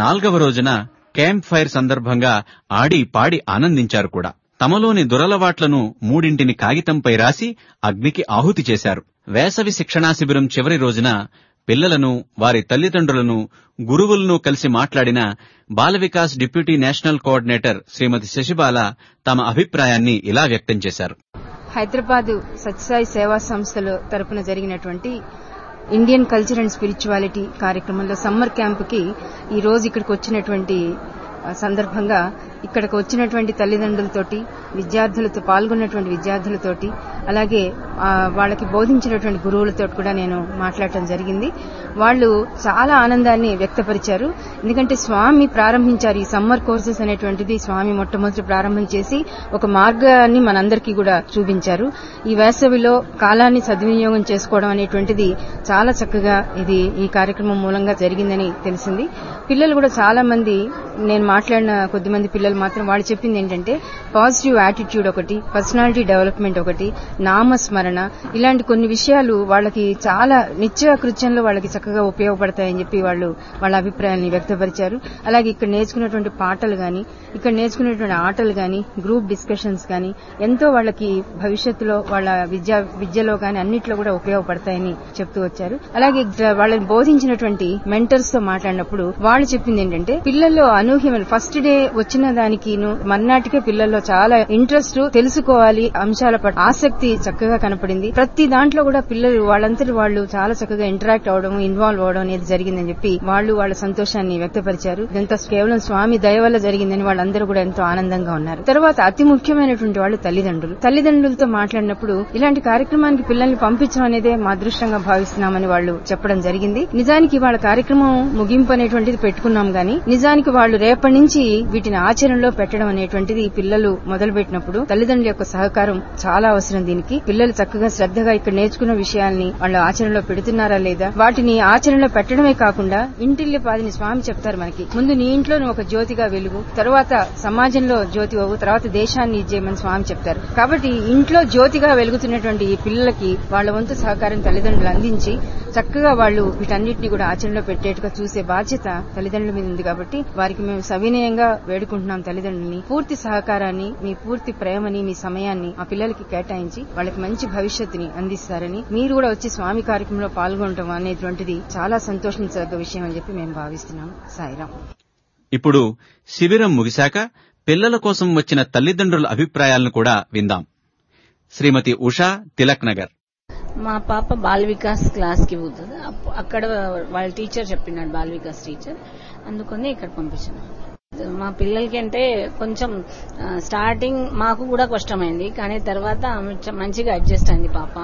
నాల్గవ రోజున camp fire సందర్భంగా ఆడి పాడి ఆనందించారు కూడా తమలోని దురలవాట్లను మూడింటిని కాగితంపై రాసి అగ్నికి ఆహుతి చేశారు వేసవి శిక్షణా శిబిరం చివరి రోజున పిల్లలను వారి తల్లిదండ్రులను గురువులను కలిసి మాట్లాడిన Bala Vikas deputy national coordinator Shrimati Shashibala తమ అభిప్రాయాన్ని ఇలా వ్యక్తం చేశారు హైదరాబాద్ సత్యసాయి సేవా సంస్థల తరపున జరిగినటువంటి ఇండియన్ కల్చర్ అండ్ స్పిరిచువాలిటీ కార్యక్రమంలో సమ్మర్ క్యాంపుకి ఈ రోజు ఇక్కడికి వచ్చినటువంటి ఆ, సందర్భంగా ఇక్కడికి వచ్చినటువంటి తల్లిదండ్రులతోటి విద్యార్థులతో పాల్గొన్నటువంటి విద్యార్థులతోటి అలాగే ఆ, వాళ్ళకి బోధించినటువంటి గురువులతో కూడా నేను మాట్లాడటం జరిగింది వాళ్ళు చాలా ఆనందాన్ని వ్యక్తపరిచారు ఎందుకంటే స్వామి ప్రారంభించారు ఈ సమ్మర్ కోర్సెస్ అనేటువంటిది స్వామి మొట్టమొదటి ప్రారంభం చేసి ఒక మార్గాన్ని మనందరికీ కూడా చూపించారు ఈ వేసవిలో కాలాన్ని సద్వినియోగం చేసుకోవడం అనేటువంటిది చాలా చక్కగా ఇది ఈ కార్యక్రమం మూలంగా జరిగిందని తెలిసింది పిల్లలు కూడా చాలా మంది నేను మాట్లాడిన కొద్దిమంది పిల్లలు మాత్రం వాళ్ళు చెప్పింది ఏంటంటే పాజిటివ్ యాటిట్యూడ్ ఒకటి పర్సనాలిటీ డెవలప్మెంట్ ఒకటి నామస్మరణ ఇలాంటి కొన్ని విషయాలు వాళ్ళకి చాలా నిత్య కృత్యంలో వాళ్ళకి చక్కగా ఉపయోగపడతాయని చెప్పి వాళ్ళు వాళ్ళ అభిప్రాయాన్ని వ్యక్తపరిచారు అలాగే ఇక్కడ నేర్చుకున్నటువంటి పాటలు గాని ఇక్కడ నేర్చుకున్నటువంటి ఆటలు గాని గ్రూప్ డిస్కషన్స్ గాని ఎంతో వాళ్ళకి భవిష్యత్తులో వాళ్ళ విద్య విద్యలో గాని అన్నిట్లో కూడా ఉపయోగపడతాయని చెప్తూ వచ్చారు అలాగే ఇక్కడ వాళ్ళని బోధించినటువంటి మెంటర్స్ తో మాట్లాడినప్పుడు వాళ్ళు చెప్పింది ఏంటంటే పిల్లల్లో అనూహ్యమైన ఫస్ట్ డే వచ్చిన దానికి మర్నాటికే పిల్లల్లో చాలా ఇంట్రెస్ట్ తెలుసుకోవాలి అంశాల పట్ల ఆసక్తి చక్కగా కనపడింది ప్రతి దాంట్లో కూడా పిల్లలు వాళ్ళంతటి వాళ్ళు చాలా చక్కగా ఇంటరాక్ట్ అవడం ఇన్వాల్వ్ అవడం అనేది జరిగిందని చెప్పి వాళ్ళు వాళ్ళ సంతోషాన్ని వ్యక్తపరిచారు ఇదంతా కేవలం స్వామి దయ వల్ల జరిగిందని వాళ్ళందరూ కూడా ఎంతో ఆనందంగా ఉన్నారు తర్వాత అతి ముఖ్యమైనటువంటి వాళ్ళు తల్లిదండ్రులు తల్లిదండ్రులతో మాట్లాడినప్పుడు ఇలాంటి కార్యక్రమానికి పిల్లల్ని పంపించడం అనేదే మా అదృష్టంగా భావిస్తున్నామని వాళ్ళు చెప్పడం జరిగింది నిజానికి వాళ్ళ కార్యక్రమం ముగింపు అనేటువంటిది పెట్టుకున్నాం గాని నిజానికి వాళ్ళు రేపటి నుంచి వీటిని ఆచరణలో పెట్టడం అనేటువంటిది పిల్లలు మొదలు పెట్టినప్పుడు తల్లిదండ్రుల యొక్క సహకారం చాలా అవసరం దీనికి పిల్లలు చక్కగా శ్రద్ధగా ఇక్కడ నేర్చుకున్న విషయాల్ని వాళ్ళు ఆచరణలో పెడుతున్నారా లేదా వాటిని ఆచరణలో పెట్టడమే కాకుండా ఇంటిల్లి పాదిని స్వామి చెప్తారు మనకి ముందు నీ ఇంట్లో నువ్వు ఒక జ్యోతిగా వెలుగు తర్వాత సమాజంలో జ్యోతి అవ్వు తర్వాత దేశాన్ని ఇచ్చేయమని స్వామి చెప్తారు కాబట్టి ఇంట్లో జ్యోతిగా వెలుగుతున్నటువంటి ఈ పిల్లలకి వాళ్ళ వంతు సహకారం తల్లిదండ్రులు అందించి చక్కగా వాళ్ళు వీటన్నిటిని కూడా ఆచరణలో పెట్టేట్టుగా చూసే బాధ్యత తల్లిదండ్రుల మీద ఉంది కాబట్టి వారికి మేము సవినయంగా వేడుకుంటున్నాం తల్లిదండ్రులని పూర్తి సహకారాన్ని మీ పూర్తి ప్రేమని మీ సమయాన్ని ఆ పిల్లలకి కేటాయించి వాళ్ళకి మంచి భవిష్యత్తుని అందిస్తారని మీరు కూడా వచ్చి స్వామి కార్యక్రమంలో పాల్గొనడం అనేటువంటిది చాలా సంతోషించదగ్గ విషయం అని చెప్పి మేము భావిస్తున్నాం సాయిరాం ఇప్పుడు శిబిరం ముగిశాక పిల్లల కోసం వచ్చిన తల్లిదండ్రుల అభిప్రాయాలను కూడా విందాం శ్రీమతి ఉషా తిలక్ నగర్ మా పాప బాల్ వికాస్ క్లాస్ కి పోతుంది అప్పు- అక్కడ వాళ్ళ టీచర్ చెప్పినాడు బాల్ వికాస్ టీచర్ అందుకని ఇక్కడ పంపించాను మా పిల్లలకి అంటే కొంచెం ఆ, స్టార్టింగ్ మాకు కూడా కష్టమైంది కానీ తర్వాత ఆమె చ- మంచిగా అడ్జస్ట్ అయింది పాప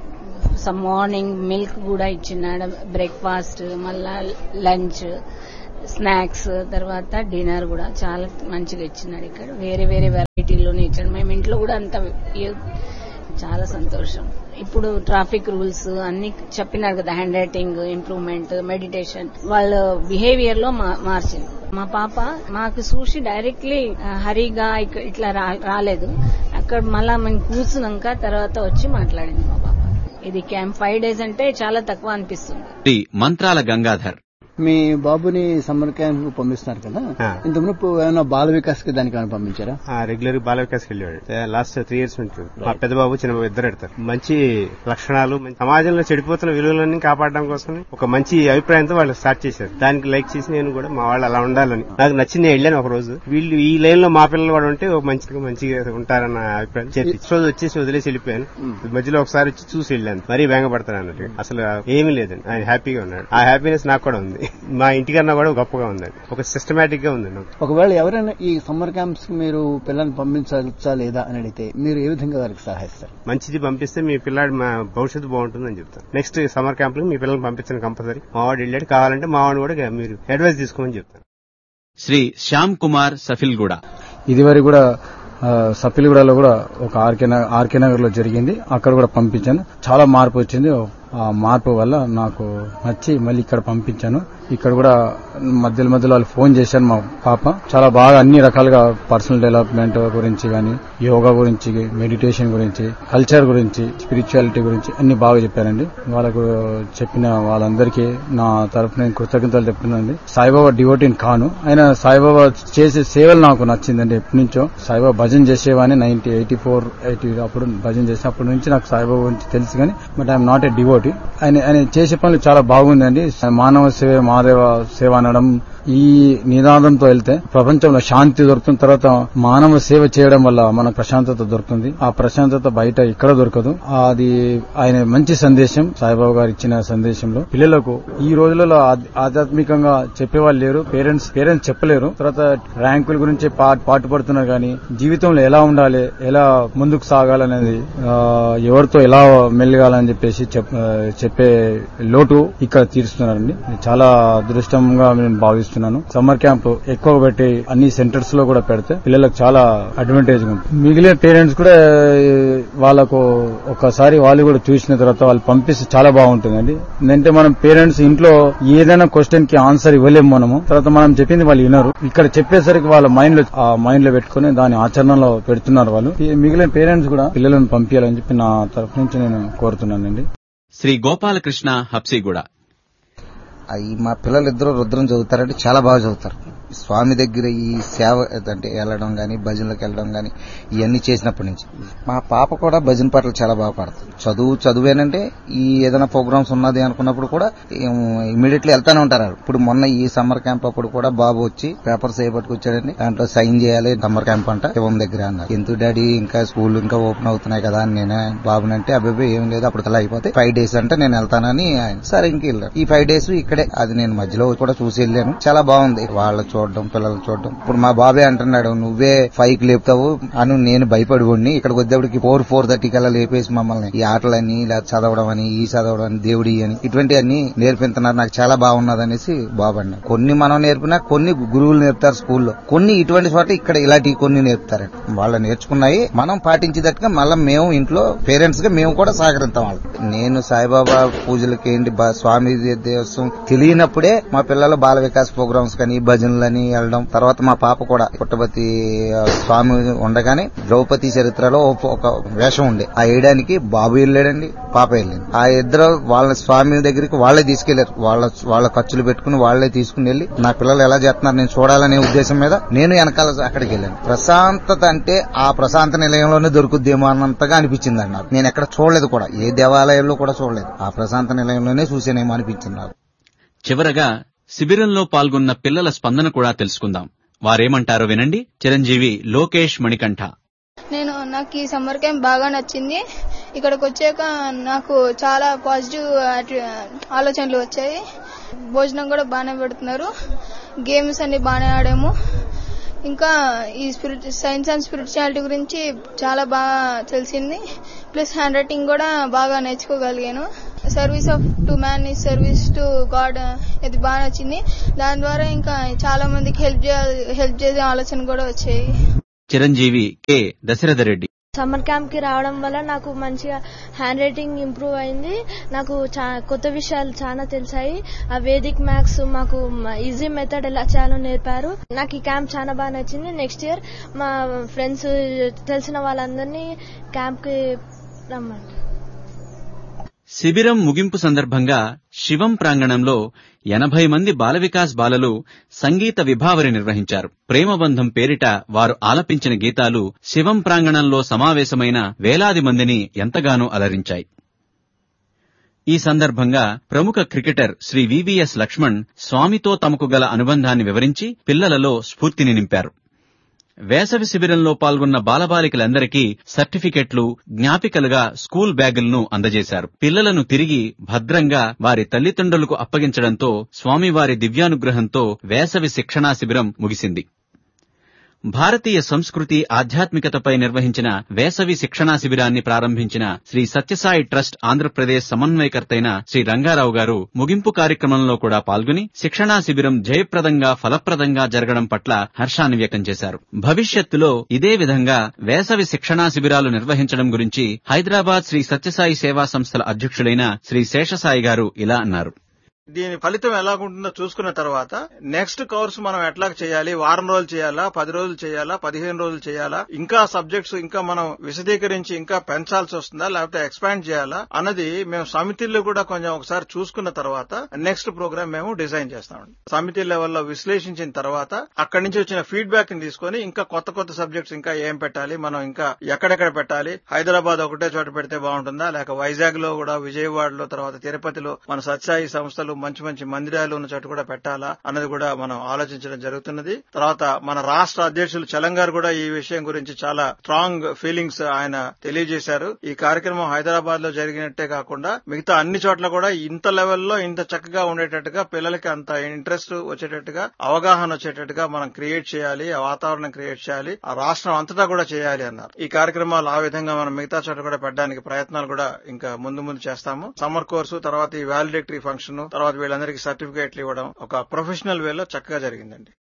సమ్ మార్నింగ్ మిల్క్ కూడా ఇచ్చినాడు బ్రేక్ఫాస్ట్ మళ్ళా లంచ్ స్నాక్స్ తర్వాత డిన్నర్ కూడా చాలా మంచిగా ఇచ్చినాడు ఇక్కడ వేరే వేరే వెరైటీలోనే ఇచ్చాడు మేము ఇంట్లో కూడా అంత ఏ- చాలా సంతోషం ఇప్పుడు ట్రాఫిక్ రూల్స్ అన్ని చెప్పినారు కదా handwriting improvement meditation behaviour బిహేవియర్ లో మా- మార్చింది మా పాప మాకు చూసి డైరెక్ట్లీ హరిగా ఇక- ఇట్లా రా- రాలేదు అక్కడ మళ్ళా మేము కూర్చున్నాక తర్వాత వచ్చి మాట్లాడింది మా పాప ఇది క్యాంప్ ఫైవ్ డేస్ అంటే చాలా తక్కువ అనిపిస్తుంది శ్రీ మంత్రాల గంగాధర్ మీ బాబుని సమ్మర్ క్యాంప్ పంపిస్తున్నారు కదా ఆ. ఇంత మునుపు ఏమైనా బాల వికాస్ కి దానికి ఏమైనా పంపించారా రెగ్యులర్ బాల వికాస్కి వెళ్ళాడు లాస్ట్ త్రీ ఇయర్స్ నుంచి మా పెద్ద బాబు చిన్న బాబు ఇద్దరు పెడతారు మంచి లక్షణాలు మంచి- సమాజంలో చెడిపోతున్న విలువలన్నీ కాపాడడం కోసం ఒక మంచి అభిప్రాయంతో వాళ్ళు స్టార్ట్ చేశారు దానికి లైక్ చేసి నేను కూడా మా వాళ్ళు అలా ఉండాలని నాకు నచ్చింది నేను వెళ్ళాను ఒక రోజు వీళ్ళు ఈ లైన్ లో మా పిల్లలు కూడా ఉంటే ఒక మంచిగా మంచిగా ఉంటారన్న అభిప్రాయం చెప్పి రోజు వచ్చేసి వదిలేసి వెళ్ళిపోయాను మధ్యలో ఒకసారి వచ్చి చూసి వెళ్ళాను మరీ బెంగపడతాను అన్నట్టు అసలు ఏమీ లేదండి ఆయన హ్యాపీగా ఉన్నాడు ఆ హ్యాపీనెస్ నాకు కూడా ఉంది మా ఇంటికన్నా కూడా గొప్పగా ఉందండి ఒక సిస్టమేటిక్ గా ఉందండి ఒకవేళ ఎవరైనా ఈ సమ్మర్ క్యాంప్స్ కి మీరు పిల్లల్ని పంపించవచ్చా లేదా అని అడిగితే మీరు ఏ విధంగా వారికి సహాయిస్తారు మంచిది పంపిస్తే మీ పిల్లాడి మా భవిష్యత్తు బాగుంటుందని చెప్తాను నెక్స్ట్ సమ్మర్ క్యాంప్ లో మీ పిల్లల్ని పంపించండి కంపల్సరీ మా వాడు వెళ్ళాడు కావాలంటే మా వాడిని కూడా మీరు అడ్వైస్ తీసుకోమని చెప్తాను శ్రీ శ్యామ్ కుమార్ సఫిల్గూడ ఇదివరకు కూడా ఆ, సప్పిలిగూడలో కూడా ఒక ఆర్కే నగర్ ఆర్కే నగర్ లో జరిగింది అక్కడ కూడా పంపించాను చాలా మార్పు వచ్చింది ఆ మార్పు వల్ల నాకు నచ్చి మళ్ళీ ఇక్కడ పంపించాను ఇక్కడ కూడా మధ్యలో మధ్యలో వాళ్ళు ఫోన్ చేశాను మా పాప చాలా బాగా అన్ని రకాలుగా పర్సనల్ డెవలప్మెంట్ గురించి కానీ యోగా గురించి మెడిటేషన్ గురించి కల్చర్ గురించి స్పిరిచువాలిటీ గురించి అన్ని బాగా చెప్పారండి వాళ్ళకు చెప్పిన వాళ్ళందరికీ నా తరఫున నేను కృతజ్ఞతలు చెప్తున్నానండి సాయిబాబా డివోటీని కాను ఆయన సాయిబాబా చేసే సేవలు నాకు నచ్చిందండి ఎప్పటి నుంచో సాయిబాబా భజన చేసేవాని నైన్టీ ఎయిటీ ఫోర్ ఎయిటీ అప్పుడు భజన చేసే అప్పటి నుంచి నాకు సాయిబాబా గురించి తెలుసు కానీ but I'm not a devotee ఆయన ఆయన చేసే పనులు చాలా బాగుందండి మానవ సేవ మాదేవ సేవ అనడం ఈ నినాదంతో వెళ్తే ప్రపంచంలో శాంతి దొరుకుతుంది తర్వాత మానవ సేవ చేయడం వల్ల మనకు ప్రశాంతత దొరుకుతుంది ఆ ప్రశాంతత బయట ఇక్కడ దొరకదు అది ఆయన మంచి సందేశం సాయిబాబా గారు ఇచ్చిన సందేశంలో పిల్లలకు ఈ రోజులలో ఆధ్- ఆధ్యాత్మికంగా చెప్పేవాళ్ళు లేరు పేరెంట్స్ పేరెంట్స్ చెప్పలేరు తర్వాత ర్యాంకుల గురించి పా- పాటు పడుతున్నారు కానీ జీవితంలో ఎలా ఉండాలి ఎలా ముందుకు సాగాలనేది ఆ, ఎవరితో ఎలా మెల్లగాలని చెప్పేసి చెప్- ఆ, చెప్పే లోటు ఇక్కడ తీరుస్తున్నారండి ఇది చాలా అదృష్టంగా నేను భావిస్తున్నాను సమ్మర్ క్యాంప్ ఎక్కువ పెట్టి అన్ని సెంటర్స్ లో కూడా పెడితే పిల్లలకు చాలా అడ్వాంటేజ్ ఉంటుంది మిగిలిన పేరెంట్స్ కూడా ఏ, వాళ్ళకు ఒకసారి వాళ్ళు కూడా చూసిన తర్వాత వాళ్ళు పంపిస్తే చాలా బాగుంటుందండి ఎందుకంటే మనం పేరెంట్స్ ఇంట్లో ఏదైనా క్వశ్చన్ కి ఆన్సర్ ఇవ్వలేము మనము తర్వాత మనం చెప్పింది వాళ్ళు వినరు ఇక్కడ చెప్పేసరికి వాళ్ళ మైండ్ లో ఆ మైండ్ లో పెట్టుకుని దాని ఆచరణలో పెడుతున్నారు వాళ్ళు ఈ మిగిలిన పేరెంట్స్ కూడా పిల్లలను పంపించాలని చెప్పి నా తరఫు నుంచి నేను కోరుతున్నానండి శ్రీ గోపాలకృష్ణ హప్సిగూడ అవి మా పిల్లలిద్దరూ రుద్రం చదువుతారంటే చాలా బాగా చదువుతారు స్వామి దగ్గర ఈ సేవ అంటే వెళ్ళడం గాని భజనలకు వెళ్ళడం గాని ఇవన్నీ చేసినప్పటి నుంచి మా పాప కూడా భజన పాటలు చాలా బాగా పాడుతుంది చదువు చదువేనంటే ఈ ఏదైనా ప్రోగ్రామ్స్ ఉన్నది అనుకున్నప్పుడు కూడా ఇమీడియట్లీ వెళ్తానే ఉంటారు వాళ్ళు. ఇప్పుడు మొన్న ఈ సమ్మర్ క్యాంప్ అప్పుడు కూడా బాబు వచ్చి పేపర్స్ ఏ పట్టుకొచ్చాడండి దాంట్లో సైన్ చేయాలి సమ్మర్ క్యాంప్ అంట శివం దగ్గర అన్నారు ఎందుకు డాడీ ఇంకా స్కూల్ ఇంకా ఓపెన్ అవుతున్నాయి కదా అని నేనే బాబునంటే అబ్బాయి ఏం లేదు అప్పుడు అలా అయిపోతే ఫైవ్ డేస్ అంటే నేను వెళ్తానని ఆయన సరే ఇంక వెళ్ళాను ఈ ఫైవ్ డేస్ ఇక్కడే అది నేను మధ్యలో కూడా చూసి వెళ్ళాను చాలా బాగుంది వాళ్ళ చూడడం పిల్లలు చూడడం ఇప్పుడు మా బాబే అంటున్నాడు నువ్వే ఫైవ్ కి లేపుతావు అని నేను భయపడి ఉండి ఇక్కడికి వచ్చేప్పటికి ఫోర్ ఫోర్ థర్టీ కల్లా లేపేసి మమ్మల్ని ఈ ఆటలని ఇలా చదవడం అని ఈ చదవడం అని దేవుడి అని ఇటువంటి అన్ని నేర్పిస్తున్నారు నాకు చాలా బాగున్నది అనేసి బాబు అన్నాడు కొన్ని మనం నేర్పినా కొన్ని గురువులు నేర్పుతారు స్కూల్లో కొన్ని ఇటువంటి చోట ఇక్కడ ఇలాంటి కొన్ని నేర్పుతారు వాళ్ళు నేర్చుకున్నాయి మనం పాటించేటట్టుగా మళ్ళీ మేము ఇంట్లో పేరెంట్స్ గా మేము కూడా సహకరిస్తాం వాళ్ళు నేను సాయిబాబా పూజలకి ఏంటి బా- స్వామి దేవస్వం తెలియనప్పుడే మా పిల్లలు బాల వికాస్ ప్రోగ్రామ్స్ కానీ భజనలని వెళ్ళడం తర్వాత మా పాప కూడా పుట్టపతి ఆ, స్వామి ఉండగానే ద్రౌపది చరిత్రలో ఒక- ఒక వేషం ఉండే ఆ వేయడానికి బాబు వెళ్ళాడండి పాప వెళ్ళింది ఆ ఇద్దరు వాళ్ళ స్వామి దగ్గరికి వాళ్ళే తీసుకెళ్లారు వాళ్ళ వాళ్ళ ఖర్చులు పెట్టుకుని వాళ్ళే తీసుకుని వెళ్ళి నా పిల్లలు ఎలా చేస్తున్నారు నేను చూడాలనే ఉద్దేశం మీద నేను వెనకాల అక్కడికి వెళ్ళాను ప్రశాంతత అంటే ఆ ప్రశాంత నిలయంలోనే దొరుకుద్దేమో అన్నంతగా అనిపించింది అండి నాకు నేను ఎక్కడ చూడలేదు కూడా ఏ దేవాలయంలో కూడా చూడలేదు ఆ ప్రశాంత నిలయంలోనే చూసేనేమో అనిపించింది నాకు చివరగా శిబిరంలో పాల్గొన్న పిల్లల స్పందన కూడా తెలుసుకుందాం వారేమంటారో వినండి చిరంజీవి లోకేష్ మణికంఠ నేను నాకు ఈ సమ్మర్ క్యాంప్ బాగా నచ్చింది ఇక్కడికి వచ్చాక నాకు చాలా పాజిటివ్ అటు- ఆలోచనలు వచ్చాయి భోజనం కూడా బాగానే పెడుతున్నారు గేమ్స్ అన్ని బాగానే ఆడాము ఇంకా ఈ స్పిరిట్ సైన్స్ అండ్ స్పిరిచువాలిటీ గురించి చాలా బాగా తెలిసింది ప్లస్ హ్యాండ్ రైటింగ్ కూడా బాగా నేర్చుకోగలిగాను సర్వీస్ ఆఫ్ టు మ్యాన్ ఈ సర్వీస్ టు గాడ్ ఇది బాగా నచ్చింది దాని ద్వారా ఇంకా చాలా మందికి హెల్ప్ చేయాలి హెల్ప్ చేసే ఆలోచన కూడా వచ్చాయి Chiranjeevi K Dasharatha Reddy summer camp కి రావడం వల్ల నాకు మంచిగా హ్యాండ్ రైటింగ్ ఇంప్రూవ్ అయింది నాకు చా- కొత్త విషయాలు చాలా తెలిసాయి ఆ వేదిక్ మ్యాథ్స్ మాకు ఈజీ మెథడ్ ఎలా చేయాలో నేర్పారు నాకు ఈ క్యాంప్ చాలా బాగా నచ్చింది నెక్స్ట్ ఇయర్ మా ఫ్రెండ్స్ తెలిసిన వాళ్ళందరినీ క్యాంప్ కి రమ్మంటారు శిబిరం ముగింపు సందర్భంగా శివం ప్రాంగణంలో ఎనభై మంది బాల వికాస్ బాలలు సంగీత విభావరి నిర్వహించారు ప్రేమబంధం పేరిట వారు ఆలపించిన గీతాలు శివం ప్రాంగణంలో సమావేశమైన వేలాది మందిని ఎంతగానో అలరించాయి ఈ సందర్భంగా ప్రముఖ క్రికెటర్ శ్రీ వివిఎస్ లక్ష్మణ్ స్వామితో తమకు గల అనుబంధాన్ని వివరించి పిల్లలలో స్ఫూర్తిని నింపారు వేసవి శిబిరంలో పాల్గొన్న బాలబాలికలందరికీ సర్టిఫికెట్లు జ్ఞాపికలుగా స్కూల్ బ్యాగులను అందజేశారు పిల్లలను తిరిగి భద్రంగా వారి తల్లిదండ్రులకు అప్పగించడంతో స్వామివారి దివ్యానుగ్రహంతో వేసవి శిక్షణా శిబిరం ముగిసింది భారతీయ సంస్కృతి ఆధ్యాత్మికతపై నిర్వహించిన వేసవి శిక్షణా శిబిరాన్ని ప్రారంభించిన శ్రీ సత్యసాయి ట్రస్ట్ ఆంధ్రప్రదేశ్ సమన్వయకర్తైన శ్రీ రంగారావు గారు ముగింపు కార్యక్రమంలో కూడా పాల్గొని శిక్షణా శిబిరం జయప్రదంగా ఫలప్రదంగా జరగడం పట్ల హర్షాన్ని వ్యక్తం చేశారు భవిష్యత్తులో ఇదే విధంగా వేసవి శిక్షణా శిబిరాలు నిర్వహించడం గురించి హైదరాబాద్ శ్రీ సత్యసాయి సేవా సంస్థల అధ్యక్షులైన శ్రీ శేషసాయి గారు ఇలా అన్నారు దీని ఫలితం ఎలాగుంటుందో చూసుకున్న తర్వాత నెక్స్ట్ కోర్స్ మనం ఎట్లా చేయాలి వారం రోజులు చేయాలా పది రోజులు చేయాలా పదిహేను రోజులు చేయాలా ఇంకా సబ్జెక్ట్స్ ఇంకా మనం విశదీకరించి ఇంకా పెంచాల్సి వస్తుందా లేకపోతే ఎక్స్పాండ్ చేయాలా అన్నది మేము సమితిల్లో కూడా కొంచెం ఒకసారి చూసుకున్న తర్వాత నెక్స్ట్ ప్రోగ్రామ్ మేము డిజైన్ చేస్తామండి సమితి లెవెల్లో విశ్లేషించిన తర్వాత అక్కడి నుంచి వచ్చిన ఫీడ్బ్యాక్ ని తీసుకొని ఇంకా కొత్త కొత్త సబ్జెక్ట్స్ ఇంకా ఏం పెట్టాలి మనం ఇంకా ఎక్కడెక్కడ పెట్టాలి హైదరాబాద్ ఒకటే చోట పెడితే బాగుంటుందా లేక వైజాగ్ లో కూడా విజయవాడలో తర్వాత తిరుపతిలో మన సత్సాయి సంస్థలు మంచి మంచి మందిరాలు ఉన్న చోట కూడా పెట్టాలా అన్నది కూడా మనం ఆలోచించడం జరుగుతున్నది తర్వాత మన రాష్ట్ర అధ్యక్షులు చలంగారు కూడా ఈ విషయం గురించి చాలా స్ట్రాంగ్ ఫీలింగ్స్ ఆయన తెలియజేశారు ఈ కార్యక్రమం హైదరాబాద్ లో జరిగినట్టే కాకుండా మిగతా అన్ని చోట్ల కూడా ఇంత లెవెల్లో ఇంత చక్కగా ఉండేటట్టుగా పిల్లలకి అంత ఇంట్రెస్ట్ వచ్చేటట్టుగా అవగాహన వచ్చేటట్టుగా మనం క్రియేట్ చేయాలి ఆ వాతావరణం క్రియేట్ చేయాలి ఆ రాష్ట్రం అంతటా కూడా చేయాలి అన్నారు ఈ కార్యక్రమాలు ఆ విధంగా మనం మిగతా చోట కూడా పెట్టడానికి ప్రయత్నాలు కూడా ఇంకా ముందు ముందు చేస్తాము సమ్మర్ కోర్సు తర్వాత ఈ వ్యాలిడేటరీ ఫంక్షన్ తర్వాత వీళ్ళందరికీ సర్టిఫికేట్లు ఇవ్వడం ఒక ప్రొఫెషనల్ వేలో చక్కగా జరిగిందండి